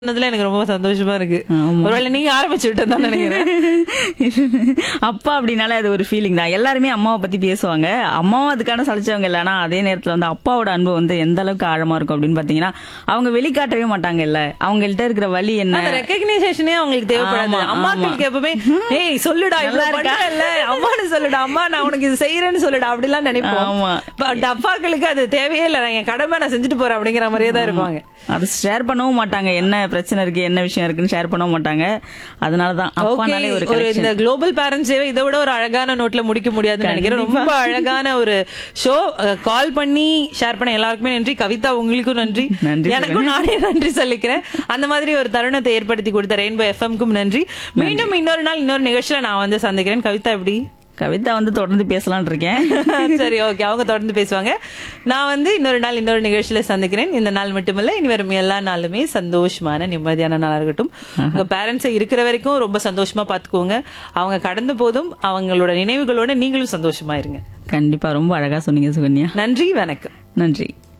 சொன்னதுல எனக்கு ரொம்ப சந்தோஷமா இருக்கு ஆமா. ஒருவேளை நீங்க ஆரம்பிச்சு விட்டதான் நினைக்கிறேன் அப்பா அப்படின்னாலே அது ஒரு ஃபீலிங் தான் எல்லாருமே அம்மாவை பத்தி பேசுவாங்க அம்மாவும் அதுக்கான சலிச்சவங்க இல்ல ஆனா அதே நேரத்துல வந்து அப்பாவோட அன்பு வந்து எந்த அளவுக்கு ஆழமா இருக்கும் அப்படின்னு பாத்தீங்கன்னா அவங்க வெளிக்காட்டவே மாட்டாங்க இல்ல அவங்கள்ட்ட இருக்கிற வழி என்ன அந்த ரெக்கக்னைசேஷனே அவங்களுக்கு தேவைப்படாது ஆமா, அம்மாக்களுக்கு எப்பவுமே ஏய் சொல்லுடா நல்லா இவ்வளவு இருக்கா? பண்றேல்ல அம்மான்னு சொல்லுடா அம்மா நான் உனக்கு இது செய்யறேன்னு சொல்லுடா அப்படிலாம் நினைப்போம் ஆமா. பட் அப்பாக்களுக்கு அது தேவையே இல்ல நான் என் கடமை நான் செஞ்சுட்டு போறேன் அப்படிங்கிற மாதிரியே தான் இருப்பாங்க அது ஷேர் பண்ணவும் மாட்டாங்க என்ன பிரச்சனை இருக்கு என்ன விஷயம் இருக்குன்னு ஷேர் பண்ணவும் மாட்டாங்க அதனாலதான் ஓகே அப்பானாலே ஒரு ஒரு connection. இந்த குளோபல் பேரண்ட்ஸ் இதை விட ஒரு அழகான நோட்ல முடிக்க முடியாதுன்னு நினைக்கிறேன் ரொம்ப அழகான ஒரு ஷோ கால் பண்ணி ஷேர் பண்ண எல்லாருக்குமே நன்றி கவிதா உங்களுக்கும் நன்றி நன்றி எனக்கும் நானே நன்றி சொல்லிக்கிறேன் அந்த மாதிரி ஒரு தருணத்தை ஏற்படுத்தி கொடுத்த ரெயின்போ எஃப்எம்க்கும் நன்றி மீண்டும் இன்னொரு நாள் இன்னொரு நிகழ்ச்சியில நான் வந்து சந்திக்கிறேன் கவிதா எப்படி கவிதா வந்து தொடர்ந்து பேசலாம்னு இருக்கேன் சரி ஓகே அவங்க தொடர்ந்து பேசுவாங்க நான் வந்து இன்னொரு நாள் இன்னொரு நிகழ்ச்சியில சந்திக்கிறேன் இந்த நாள் மட்டுமல்ல இனி வரும் எல்லா நாளுமே சந்தோஷமான நிம்மதியான நாளா இருக்கட்டும் உங்க பேரண்ட்ஸை இருக்கிற வரைக்கும் ரொம்ப சந்தோஷமா பாத்துக்கோங்க அவங்க கடந்த போதும் அவங்களோட நினைவுகளோட நீங்களும் சந்தோஷமா இருங்க கண்டிப்பா ரொம்ப அழகா சொன்னீங்க சுகன்யா நன்றி வணக்கம் நன்றி